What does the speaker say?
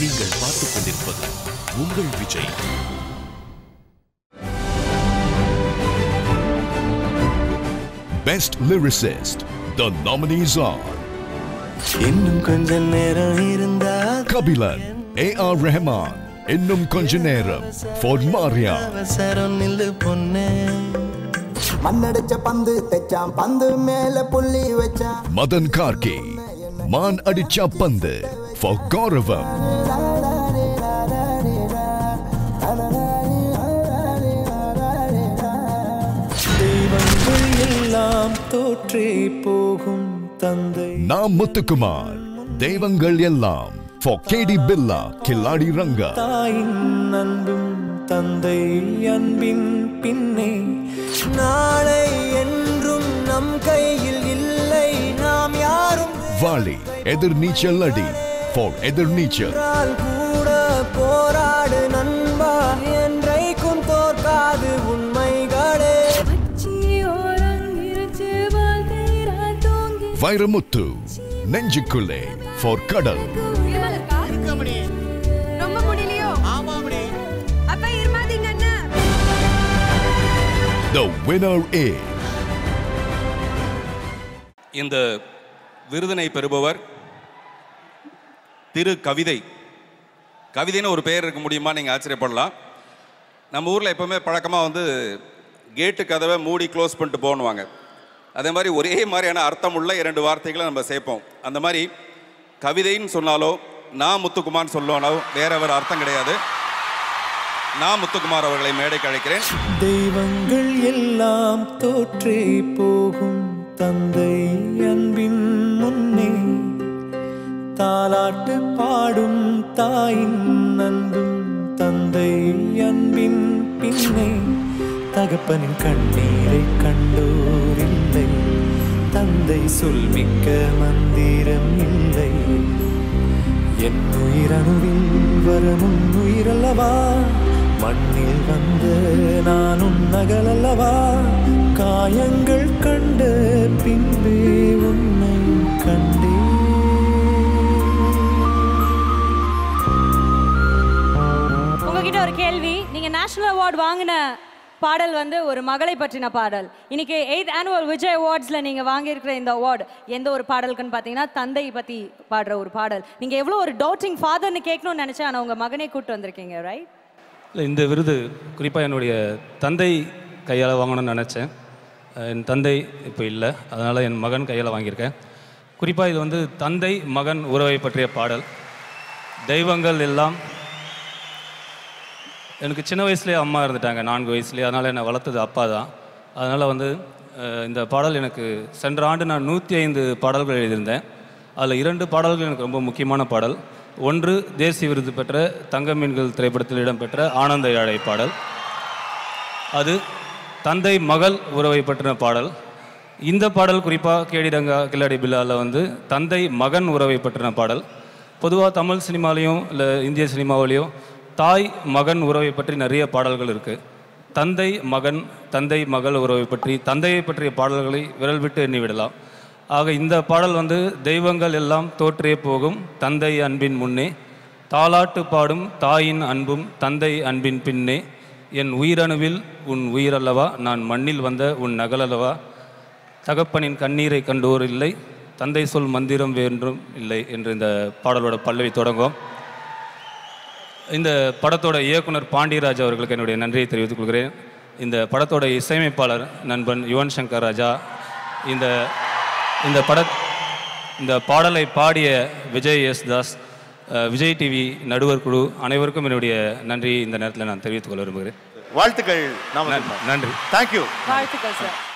நீங்கள் பார்த்துக் கொண்டிருப்பது உங்கள் Vijay Best Lyricist. The nominees are இன்னும் கொஞ்ச நேரம் இருந்தா Kabilan, A.R. Rahman, Innum Konjaneram, Ford Maria, அவசரம் நில்லு பொண்ணே மண்ணடிச்ச பந்து தைச்சான் பந்து மேல புள்ளி வச்சான் Madan Karki, Man Adicha Pande, for Gauravam, தெய்வங்கள் எல்லாம் தோற்றே போகும் தந்தை Nam Muthukumar, Devangal Yellam, for KD Billa, Kiladi Ranga, தாயின் அன்பும் தந்தை அன்பின் பின்னே நாளை என்றும் நம் கையில் இல்லை நாம் யாரும் Vali, Edir Nicha Ladi, for Edir Nicha, வென்றால் கூட போராடு நண்பா என்றைக்கும் தோற்காது உண்மைகளே Vairamuthu, Nenjikule, for Kadal, ரொம்ப முடியலையோ அப்ப இருமாதீங்க அண்ணா The winner is இந்த விருதினை பெறுபவர் திரு கவிதை கவிதைன்னு ஒரு பெயர் இருக்க முடியுமா நீங்கள் ஆச்சரியப்படலாம் நம்ம ஊரில் எப்போவுமே பழக்கமாக வந்து கேட்டு கதவை மூடி க்ளோஸ் பண்ணிட்டு போகணுவாங்க அதே மாதிரி ஒரே மாதிரியான அர்த்தமுள்ள இரண்டு வார்த்தைகளை நம்ம சேர்ப்போம் அந்த மாதிரி கவிதைன்னு சொன்னாலோ நான் முத்துக்குமார்னு சொல்லோனோ வேற வேறு அர்த்தம் கிடையாது நான் முத்துக்குமார் அவர்களை மேடைக்கு அழைக்கிறேன் தெய்வங்கள் எல்லாம் தோற்றே போகும் தந்தை அன்பின் முன்னே தாலாட்டு பாடும் தாயின் அன்பும் தந்தை அன்பின் பின்னே தகப்பனின் கண்ணீரை கண்டோர் இல்லை தந்தை சொல்மிக்க மந்திரம் இல்லை என் உயிரணுவில் வரமுன் உயிரல்லவா மண்ணில் வந்த நானும் நகலல்லவா காயங்கள் கண்ட பின்பே உன்னை கண்டே உங்ககிட்ட ஒரு கேள்வி நீங்க நேஷனல் அவார்ட் வாங்கின பாடல் வந்து ஒரு மகளை பற்றின பாடல் இன்னைக்கு எய்த் ஆனுவல் விஜய் அவார்ட்ஸ்ல நீங்க வாங்கியிருக்கிற இந்த அவார்டு எந்த ஒரு பாடலுக்குன்னு பார்த்தீங்கன்னா தந்தை பத்தி பாடுற ஒரு பாடல் நீங்க எவ்வளோ ஒரு டவுட்டிங் ஃபாதர்னு கேட்கணும்னு நினைச்சேன் ஆனா உங்க மகனே கூட்டு வந்திருக்கீங்க ரைட் இல்லை இந்த விருது குறிப்பாக என்னுடைய தந்தை கையால் வாங்கணும்னு நினச்சேன் அஹ் என் தந்தை இப்போ இல்லை அதனால் என் மகன் கையால் வாங்கியிருக்கேன் குறிப்பாக இது வந்து தந்தை மகன் உறவை பற்றிய பாடல் தெய்வங்கள் எல்லாம் எனக்கு சின்ன வயசுலேயே அம்மா இருந்துட்டாங்க நான்கு வயசுலேயே அதனால் என்னை வளர்த்தது அப்பா தான் அதனால் வந்து அஹ், இந்த பாடல் எனக்கு சென்ற ஆண்டு நான் நூற்றி ஐந்து பாடல்கள் எழுதியிருந்தேன் அதில் இரண்டு பாடல்கள் எனக்கு ரொம்ப முக்கியமான பாடல் ஒன்று தேசிய விருது பெற்ற தங்க மீன்கள் திரைப்படத்தில் இடம்பெற்ற ஆனந்த யாழை பாடல் அது தந்தை மகள் உறவை பற்றின பாடல் இந்த பாடல் குறிப்பாக கேடி ரங்கா கில்லாடி பில்லாவில் வந்து தந்தை மகன் உறவை பற்றின பாடல் பொதுவாக தமிழ் சினிமாலேயும் இல்லை இந்திய சினிமாவிலையும் தாய் மகன் உறவை பற்றி நிறைய பாடல்கள் இருக்குது தந்தை மகன் தந்தை மகள் உறவை பற்றி தந்தையை பற்றிய பாடல்களை விரல் விட்டு எண்ணிவிடலாம் ஆக இந்த பாடல் வந்து தெய்வங்கள் எல்லாம் தோற்றே போகும் தந்தை அன்பின் முன்னே தாலாட்டு பாடும் தாயின் அன்பும் தந்தை அன்பின் பின்னே என் உயிரணுவில் உன் உயிரல்லவா நான் மண்ணில் வந்த உன் நகலல்லவா தகப்பனின் கண்ணீரை கண்டோர் இல்லை தந்தை சொல் மந்திரம் வேண்டும் இல்லை என்று இந்த பாடலோட பல்லவி தொடங்கும் இந்த படத்தோட இயக்குனர் பாண்டியராஜ் அவர்களுக்கு என்னுடைய நன்றியை தெரிவித்துக் கொள்கிறேன் இந்த படத்தோட இசையமைப்பாளர் நண்பன் யுவன் சங்கர் ராஜா இந்த இந்த பட இந்த பாடலை பாடிய விஜய் எஸ் தாஸ் அஹ், விஜய் டிவி நடுவர் குழு அனைவருக்கும் என்னுடைய நன்றியை இந்த நேரத்தில் நான் தெரிவித்துக் கொள்ள விரும்புகிறேன் வாழ்த்துக்கள் நாம நன்றி தேங்க்யூ வாழ்த்துக்கள் சார்